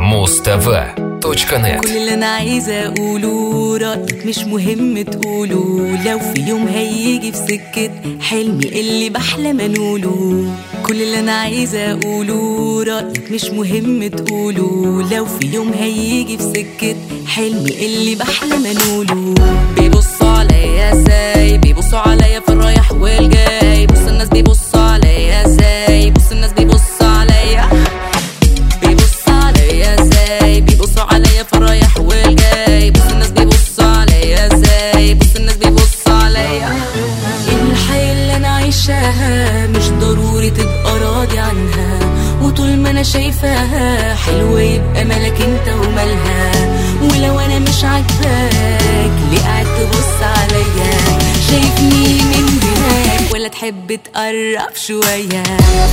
Муз-ТВ.нет كل اللي انا عايزه اقوله رايك مش مهم تقوله لو في يوم هيجي في سكه حلمي اللي بحلم انوله كل اللي انا عايزه اقوله رايك مش مهم تقوله لو في يوم هيجي في سكه حلمي اللي بحلم انوله بيبصوا عليا ازاي بيبصوا عليا في الرايح والجاي بص الناس بيبصوا عليا ازاي بص الناس بيبصوا عليا بيبص عليا ازاي بيبصوا عليا في الرايح والجاي بص الناس بيبصوا عليا ازاي بص الناس بيبصوا عليا الحياة اللي انا عايشاها مش ضروري تبقى راضي عنها وطول ما انا شايفاها حلوة يبقى مالك انت ومالها ولو انا مش عاجباك ليه قاعد تبص عليا شايفني من هناك ولا تحب تقرب شويه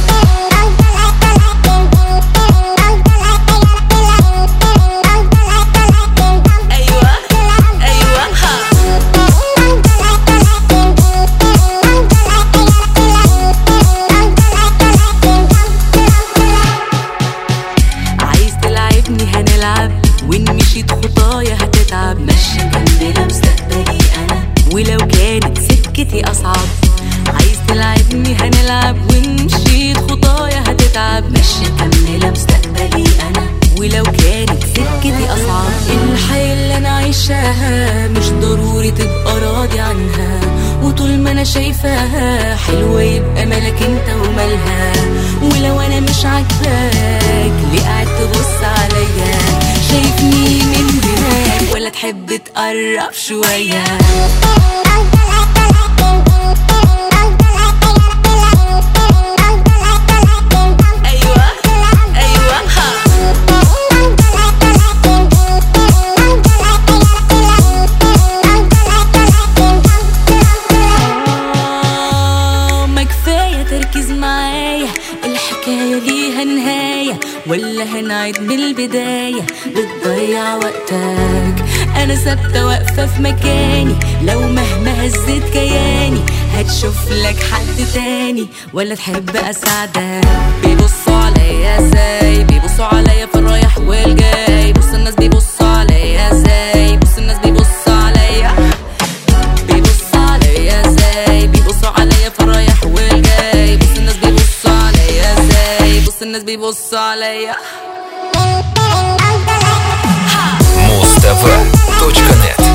ايوه ايوه ها عايز تلعبني هنلعب وان مشيت خطايا هتتعب ماشي جنبنا مستقبلي انا ولو كانت سكتي اصعب عايز تلعبني هنلعب وان مشيت خطايا هتتعب ماشي مكملة مستقبلي انا ولو كانت سكتي اصعب الحياة اللي انا عايشاها مش ضروري تبقى راضي عنها وطول ما انا شايفاها حلوة يبقى مالك انت ومالها ولو انا مش عاجباك ليه قاعد تبص عليا شايفني من هناك ولا تحب تقرب شويه ايوه ايوه ها آه، ما كفاية تركيز معايا الحكاية ليها نهاية ولا هنعيد من البداية بتضيع وقتك أنا ثابتة واقفة في مكاني لو مهما هزيت كياني هتشوف لك حد تاني ولا تحب أساعدك بيبصوا عليا ازاي بيبصوا عليا في الرايح والجاي بص الناس بيبصوا عليا ازاي بص الناس بيبصوا عليا بيبص عليا ازاي بيبصوا عليا في الرايح والجاي بص الناس بيبصوا عليا ازاي بص الناس بيبصوا عليا Муз-ТВ.нет